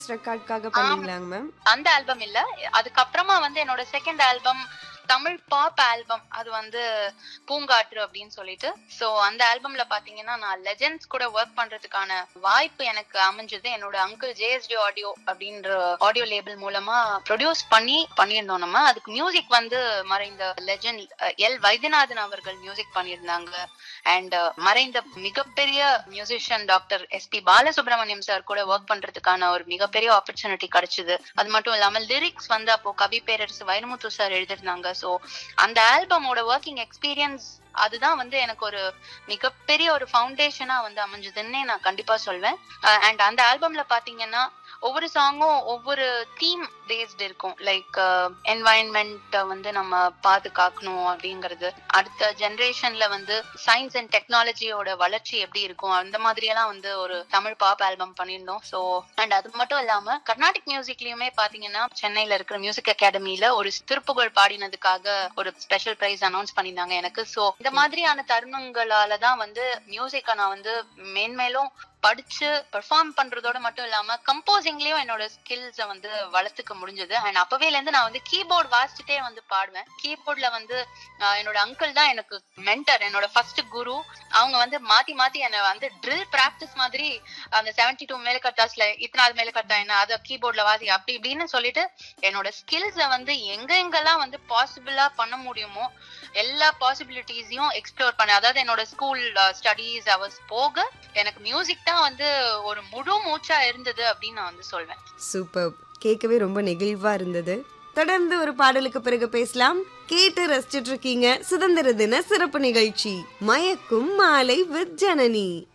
ரெக்கார்ட்காக பண்ணீங்களாங்க ma'am அந்த album இல்ல அதுக்கப்புறமா வந்து என்னோட second album Tamil pop album அது வந்து பூங்காற்று அப்படின்னு சொல்லிட்டு சோ அந்த ஆல்பம்ல பாத்தீங்கன்னா நான் லெஜெண்ட்ஸ் கூட ஒர்க் பண்றதுக்கான வாய்ப்பு எனக்கு அமைஞ்சது என்னோட அங்கிள் ஜேஎஸ்டி ஆடியோ அப்படின்ற ஆடியோ லேபிள் மூலமா ப்ரொடியூஸ் பண்ணி பண்ணியிருந்தோம் நம்ம அதுக்கு மியூசிக் வந்து மறைந்த லெஜெண்ட் எல் வைத்தியநாதன் அவர்கள் மியூசிக் பண்ணியிருந்தாங்க அண்ட் மறைந்த மிகப்பெரிய musician doctor S P Balasubramaniam sir கூட ஒர்க் பண்றதுக்கான ஒரு மிகப்பெரிய ஆப்பர்ச்சுனிட்டி கிடைச்சது அது மட்டும் இல்லாம லிரிக்ஸ் வந்து அப்போ கவி பேரரசு வைரமுத்து சார் எழுதிருந்தாங்க ஸோ அந்த ஆல்பமோட ஒர்க்கிங் எக்ஸ்பீரியன்ஸ் அதுதான் வந்து எனக்கு ஒரு மிகப்பெரிய ஒரு ஃபவுண்டேஷனா வந்து அமைஞ்சதுன்னே நான் கண்டிப்பா சொல்வேன் அண்ட் அந்த ஆல்பம்ல பாத்தீங்கன்னா ஒவ்வொரு சாங்கும் ஒவ்வொரு தீம் பேஸ்ட் இருக்கும் லைக் என்வாயன்மெண்ட் வந்து நம்ம பாதுகாக்கணும் அப்படிங்கிறது அடுத்த ஜெனரேஷன்ல வந்து சயின்ஸ் அண்ட் டெக்னாலஜியோட வளர்ச்சி எப்படி இருக்கும் அந்த மாதிரி எல்லாம் வந்து ஒரு தமிழ் பாப் ஆல்பம் பண்ணியிருந்தோம் ஸோ அண்ட் அது மட்டும் இல்லாம கர்நாடிக் மியூசிக்லயுமே பாத்தீங்கன்னா சென்னையில இருக்கிற மியூசிக் அகாடமியில ஒரு திருப்புகழ் பாடினதுக்காக ஒரு ஸ்பெஷல் பிரைஸ் அனௌன்ஸ் பண்ணியிருந்தாங்க எனக்கு ஸோ இந்த மாதிரியான தருணங்களால தான் வந்து மியூசிக்கை நான் வந்து மேன்மேலும் படிச்சு பெர்ஃபார்ம் பண்றதோட மட்டும் இல்லாம கம்போசிங்லயும் என்னோட ஸ்கில்ஸ வந்து வளர்த்துக்க முடிஞ்சது அண்ட் அப்பவேல இருந்து நான் வந்து கீபோர்ட் வாசிச்சுட்டே வந்து பாடுவேன் கீபோர்ட்ல வந்து என்னோட அங்கிள் தான் எனக்கு மென்டர் என்னோட ஃபர்ஸ்ட் குரு அவங்க வந்து மாத்தி மாத்தி என்ன வந்து ட்ரில் பிராக்டிஸ் மாதிரி அந்த செவன்டி டூ மேல கட்டாஸ்ல இத்தனாவது மேல கட்டா என்ன அதை கீபோர்ட்ல வாசி அப்படி இப்படின்னு சொல்லிட்டு என்னோட ஸ்கில்ஸ வந்து எங்க எங்கெல்லாம் வந்து பாசிபிளா பண்ண முடியுமோ எல்லா பாசிபிலிட்டிஸையும் எக்ஸ்ப்ளோர் பண்ண அதாவது என்னோட ஸ்கூல் ஸ்டடீஸ் அவர்ஸ் போக எனக்கு மியூசிக் தான் வந்து ஒரு முழு மூச்சா இருந்தது அப்படின்னு நான் வந்து சொல்வேன் சூப்பர் கேட்கவே ரொம்ப நெகிழ்வா இருந்தது தொடர்ந்து ஒரு பாடலுக்கு பிறகு பேசலாம் கேட்டு ரசிச்சிட்டு இருக்கீங்க சுதந்திர தின சிறப்பு நிகழ்ச்சி மயக்கும் மாலை வித் ஜனனி